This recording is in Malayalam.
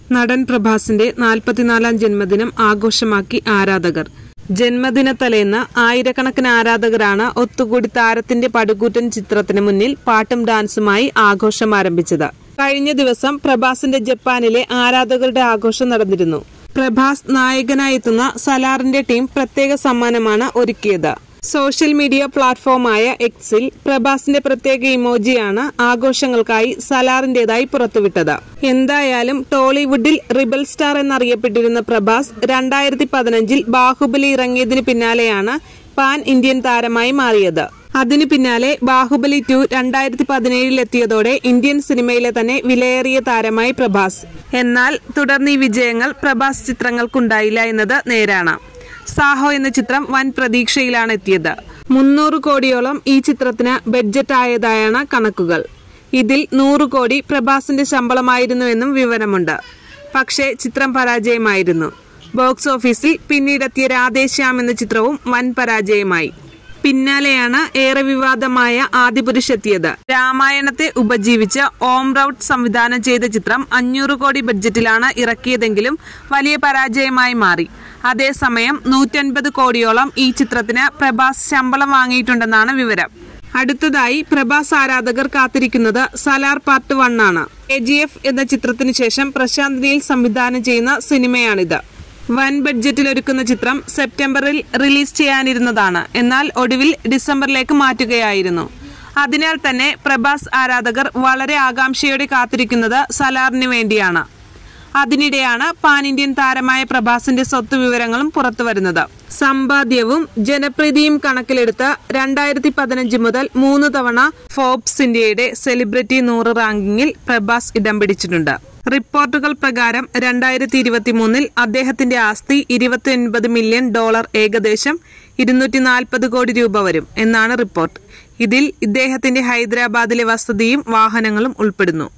നടൻ പ്രഭാസിന്റെ നാൽപ്പത്തിനാലാം ജന്മദിനം ആഘോഷമാക്കി ആരാധകർ ജന്മദിന തലേന്ന് ആയിരക്കണക്കിന് ആരാധകരാണ് ഒത്തുകൂടി താരത്തിന്റെ പടുകൂറ്റൻ ചിത്രത്തിന് മുന്നിൽ പാട്ടും ഡാൻസുമായി ആഘോഷം ആരംഭിച്ചത് കഴിഞ്ഞ ദിവസം പ്രഭാസിന്റെ ജപ്പാനിലെ ആരാധകരുടെ ആഘോഷം നടന്നിരുന്നു പ്രഭാസ് നായകനായി എത്തുന്ന സലാറിന്റെ ടീം പ്രത്യേക സമ്മാനമാണ് ഒരുക്കിയത് സോഷ്യൽ മീഡിയ പ്ലാറ്റ്ഫോമായ എക്സിൽ പ്രഭാസിന്റെ പ്രത്യേക ഇമോജിയാണ് ആഘോഷങ്ങൾക്കായി സലാറിന്റേതായി പുറത്തുവിട്ടത് എന്തായാലും ടോളിവുഡിൽ റിബൽ സ്റ്റാർ എന്നറിയപ്പെട്ടിരുന്ന പ്രഭാസ് രണ്ടായിരത്തി പതിനഞ്ചിൽ ബാഹുബലി ഇറങ്ങിയതിന് പിന്നാലെയാണ് പാൻ ഇന്ത്യൻ താരമായി മാറിയത് അതിനു പിന്നാലെ ബാഹുബലി ടു രണ്ടായിരത്തി പതിനേഴിൽ എത്തിയതോടെ ഇന്ത്യൻ സിനിമയിലെ തന്നെ വിലയേറിയ താരമായി പ്രഭാസ് എന്നാൽ തുടർന്ന് ഈ വിജയങ്ങൾ പ്രഭാസ് ചിത്രങ്ങൾക്കുണ്ടായില്ല എന്നത് നേരാണ് സാഹോ എന്ന ചിത്രം വൻ പ്രതീക്ഷയിലാണ് എത്തിയത് മുന്നൂറ് കോടിയോളം ഈ ചിത്രത്തിന് ബഡ്ജറ്റ് ആയതായാണ് കണക്കുകൾ ഇതിൽ നൂറ് കോടി പ്രഭാസിന്റെ ശമ്പളമായിരുന്നുവെന്നും വിവരമുണ്ട് പക്ഷേ ചിത്രം പരാജയമായിരുന്നു ബോക്സ് ഓഫീസിൽ പിന്നീടെത്തിയ രാധേശ്യാം എന്ന ചിത്രവും വൻ പരാജയമായി പിന്നാലെയാണ് ഏറെ വിവാദമായ ആദിപുരുഷ് എത്തിയത് രാമായണത്തെ ഉപജീവിച്ച് ഓം റൌട്ട് സംവിധാനം ചെയ്ത ചിത്രം അഞ്ഞൂറ് കോടി ബഡ്ജറ്റിലാണ് ഇറക്കിയതെങ്കിലും വലിയ പരാജയമായി മാറി അതേസമയം നൂറ്റൻപത് കോടിയോളം ഈ ചിത്രത്തിന് പ്രഭാസ് ശമ്പളം വാങ്ങിയിട്ടുണ്ടെന്നാണ് വിവരം അടുത്തതായി പ്രഭാസ് ആരാധകർ കാത്തിരിക്കുന്നത് സലാർ പാർട്ട് വൺ ആണ് എ ജി എഫ് എന്ന ചിത്രത്തിന് ശേഷം പ്രശാന്ത് നീൽ സംവിധാനം ചെയ്യുന്ന സിനിമയാണിത് വൻ ബഡ്ജറ്റിൽ ഒരുക്കുന്ന ചിത്രം സെപ്റ്റംബറിൽ റിലീസ് ചെയ്യാനിരുന്നതാണ് എന്നാൽ ഒടുവിൽ ഡിസംബറിലേക്ക് മാറ്റുകയായിരുന്നു അതിനാൽ തന്നെ പ്രഭാസ് ആരാധകർ വളരെ ആകാംക്ഷയോടെ കാത്തിരിക്കുന്നത് സലാറിന് വേണ്ടിയാണ് അതിനിടെയാണ് പാൻ ഇന്ത്യൻ താരമായ പ്രഭാസിന്റെ സ്വത്ത് വിവരങ്ങളും പുറത്തുവരുന്നത് സമ്പാദ്യവും ജനപ്രീതിയും കണക്കിലെടുത്ത് രണ്ടായിരത്തി പതിനഞ്ച് മുതൽ മൂന്ന് തവണ ഫോബ്സ് ഇന്ത്യയുടെ സെലിബ്രിറ്റി നൂറ് റാങ്കിങ്ങിൽ പ്രഭാസ് ഇടം പിടിച്ചിട്ടുണ്ട് റിപ്പോർട്ടുകൾ പ്രകാരം രണ്ടായിരത്തി ഇരുപത്തി മൂന്നിൽ അദ്ദേഹത്തിന്റെ ആസ്തി ഇരുപത്തി ഒൻപത് മില്യൺ ഡോളർ ഏകദേശം ഇരുന്നൂറ്റി നാൽപ്പത് കോടി രൂപ വരും എന്നാണ് റിപ്പോർട്ട് ഇതിൽ ഇദ്ദേഹത്തിന്റെ ഹൈദരാബാദിലെ വസതിയും വാഹനങ്ങളും ഉൾപ്പെടുന്നു